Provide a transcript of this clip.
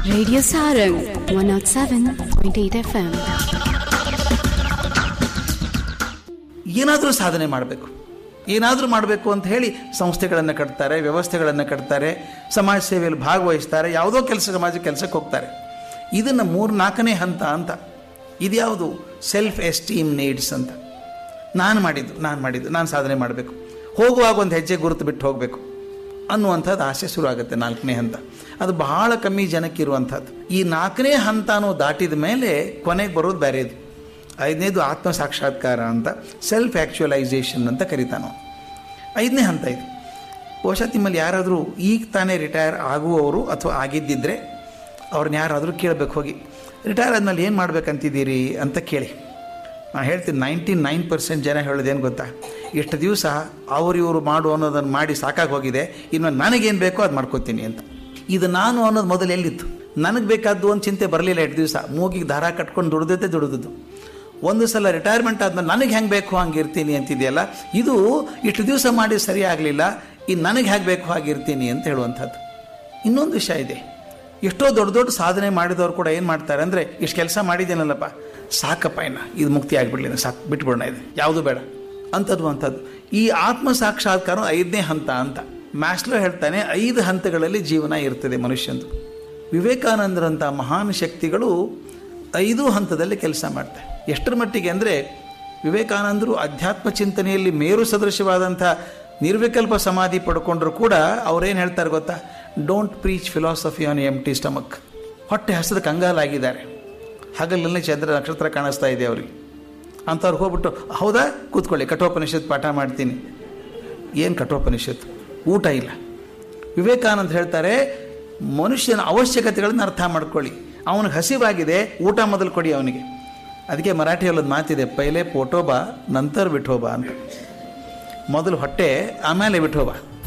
Radio Sarang 107.8 FM. ಏನಾದರೂ ಸಾಧನೆ ಮಾಡಬೇಕು ಏನಾದರೂ ಮಾಡಬೇಕು ಅಂತ ಹೇಳಿ ಸಂಸ್ಥೆಗಳನ್ನು ಕಟ್ತಾರೆ ವ್ಯವಸ್ಥೆಗಳನ್ನು ಕಟ್ತಾರೆ ಸಮಾಜ ಸೇವೆಯಲ್ಲಿ ಭಾಗವಹಿಸ್ತಾರೆ ಯಾವುದೋ ಕೆಲಸ ಸಮಾಜ ಕೆಲಸಕ್ಕೆ ಹೋಗ್ತಾರೆ ಇದನ್ನು ಮೂರು ನಾಲ್ಕನೇ ಹಂತ ಅಂತ ಇದ್ಯಾವುದು ಸೆಲ್ಫ್ ಎಸ್ಟೀಮ್ ನೀಡ್ಸ್ ಅಂತ ನಾನು ಮಾಡಿದ್ದು ನಾನು ಮಾಡಿದ್ದು ನಾನು ಸಾಧನೆ ಮಾಡಬೇಕು ಹೋಗುವಾಗ ಒಂದು ಹೆಜ್ಜೆ ಗುರುತು ಬಿಟ್ಟು ಹೋಗಬೇಕು ಅನ್ನುವಂಥದ್ದು ಆಸೆ ಶುರು ಆಗುತ್ತೆ ನಾಲ್ಕನೇ ಹಂತ ಅದು ಬಹಳ ಕಮ್ಮಿ ಜನಕ್ಕೆ ಇರುವಂಥದ್ದು ಈ ನಾಲ್ಕನೇ ಹಂತನೂ ದಾಟಿದ ಮೇಲೆ ಕೊನೆಗೆ ಬರೋದು ಬೇರೆದು ಐದನೇದು ಆತ್ಮ ಸಾಕ್ಷಾತ್ಕಾರ ಅಂತ ಸೆಲ್ಫ್ ಆ್ಯಕ್ಚುಯಲೈಸೇಷನ್ ಅಂತ ಕರಿತಾನೋ ಐದನೇ ಹಂತ ಇದು ಬಹುಶಃ ನಿಮ್ಮಲ್ಲಿ ಯಾರಾದರೂ ಈಗ ತಾನೇ ರಿಟೈರ್ ಆಗುವವರು ಅಥವಾ ಆಗಿದ್ದಿದ್ರೆ ಅವ್ರನ್ನ ಯಾರಾದರೂ ಕೇಳಬೇಕು ಹೋಗಿ ರಿಟೈರ್ ಆದ್ಮೇಲೆ ಏನು ಮಾಡ್ಬೇಕಂತಿದ್ದೀರಿ ಅಂತ ಕೇಳಿ ನಾನು ಹೇಳ್ತೀನಿ ನೈಂಟಿ ನೈನ್ ಪರ್ಸೆಂಟ್ ಜನ ಹೇಳೋದೇನು ಗೊತ್ತಾ ಇಷ್ಟು ದಿವಸ ಅವ್ರು ಇವರು ಮಾಡು ಅನ್ನೋದನ್ನು ಮಾಡಿ ಸಾಕಾಗಿ ಹೋಗಿದೆ ಇನ್ನು ನನಗೇನು ಬೇಕೋ ಅದು ಮಾಡ್ಕೋತೀನಿ ಅಂತ ಇದು ನಾನು ಅನ್ನೋದು ಮೊದಲು ಎಲ್ಲಿತ್ತು ನನಗೆ ಬೇಕಾದ್ದು ಒಂದು ಚಿಂತೆ ಬರಲಿಲ್ಲ ಎಷ್ಟು ದಿವಸ ಮೂಗಿಗೆ ದಾರ ಕಟ್ಕೊಂಡು ದುಡ್ದೈತೆ ದುಡಿದದ್ದು ಒಂದು ಸಲ ರಿಟೈರ್ಮೆಂಟ್ ಆದ್ಮೇಲೆ ನನಗೆ ಹೆಂಗೆ ಬೇಕು ಹಂಗೆ ಇರ್ತೀನಿ ಅಂತಿದೆಯಲ್ಲ ಇದು ಇಷ್ಟು ದಿವಸ ಮಾಡಿ ಸರಿ ಆಗಲಿಲ್ಲ ಇನ್ನು ನನಗೆ ಹೇಗೆ ಬೇಕು ಹಾಗೆ ಇರ್ತೀನಿ ಅಂತ ಹೇಳುವಂಥದ್ದು ಇನ್ನೊಂದು ವಿಷಯ ಇದೆ ಎಷ್ಟೋ ದೊಡ್ಡ ದೊಡ್ಡ ಸಾಧನೆ ಮಾಡಿದವರು ಕೂಡ ಏನು ಮಾಡ್ತಾರೆ ಅಂದರೆ ಇಷ್ಟು ಕೆಲಸ ಮಾಡಿದ್ದೇನಲ್ಲಪ್ಪ ಸಾಕಪ್ಪ ಇನ್ನ ಇದು ಮುಕ್ತಿ ಆಗಿಬಿಡ್ಲಿ ಸಾಕು ಬಿಟ್ಬಿಡೋಣ ಇದು ಯಾವುದು ಬೇಡ ಅಂಥದ್ದು ಅಂಥದ್ದು ಈ ಆತ್ಮ ಸಾಕ್ಷಾತ್ಕಾರ ಐದನೇ ಹಂತ ಅಂತ ಮ್ಯಾಸ್ಲೋ ಹೇಳ್ತಾನೆ ಐದು ಹಂತಗಳಲ್ಲಿ ಜೀವನ ಇರ್ತದೆ ಮನುಷ್ಯಂದು ವಿವೇಕಾನಂದರಂಥ ಮಹಾನ್ ಶಕ್ತಿಗಳು ಐದು ಹಂತದಲ್ಲಿ ಕೆಲಸ ಮಾಡ್ತಾರೆ ಎಷ್ಟರ ಮಟ್ಟಿಗೆ ಅಂದರೆ ವಿವೇಕಾನಂದರು ಅಧ್ಯಾತ್ಮ ಚಿಂತನೆಯಲ್ಲಿ ಮೇರು ಸದೃಶವಾದಂಥ ನಿರ್ವಿಕಲ್ಪ ಸಮಾಧಿ ಪಡ್ಕೊಂಡ್ರು ಕೂಡ ಅವ್ರೇನು ಹೇಳ್ತಾರೆ ಗೊತ್ತಾ don't preach philosophy on empty stomach ಹೊಟ್ಟೆ ಹಸದ ಕಂಗಾಲಾಗಿದ್ದಾರೆ ಹಗಲಲ್ಲಿ ಚಂದ್ರ ನಕ್ಷತ್ರ ಕಾಣಿಸ್ತಾ ಇದೆ ಅವ್ರಿಗೆ ಅಂಥವ್ರು ಹೋಗ್ಬಿಟ್ಟು ಹೌದಾ ಕೂತ್ಕೊಳ್ಳಿ ಕಠೋಪನಿಷತ್ ಪಾಠ ಮಾಡ್ತೀನಿ ಏನು ಕಠೋಪನಿಷತ್ ಊಟ ಇಲ್ಲ ವಿವೇಕಾನಂದ ಹೇಳ್ತಾರೆ ಮನುಷ್ಯನ ಅವಶ್ಯಕತೆಗಳನ್ನು ಅರ್ಥ ಮಾಡ್ಕೊಳ್ಳಿ ಅವನಿಗೆ ಹಸಿವಾಗಿದೆ ಊಟ ಮೊದಲು ಕೊಡಿ ಅವನಿಗೆ ಅದಕ್ಕೆ ಮರಾಠಿಯಲ್ಲಿ ಒಂದು ಮಾತಿದೆ ಪೈಲೆ ಪೋಟೋಬಾ ನಂತರ ವಿಠೋಬಾ ಅಂತ ಮೊದಲು ಹೊಟ್ಟೆ ಆಮೇಲೆ ವಿಠೋಬಾ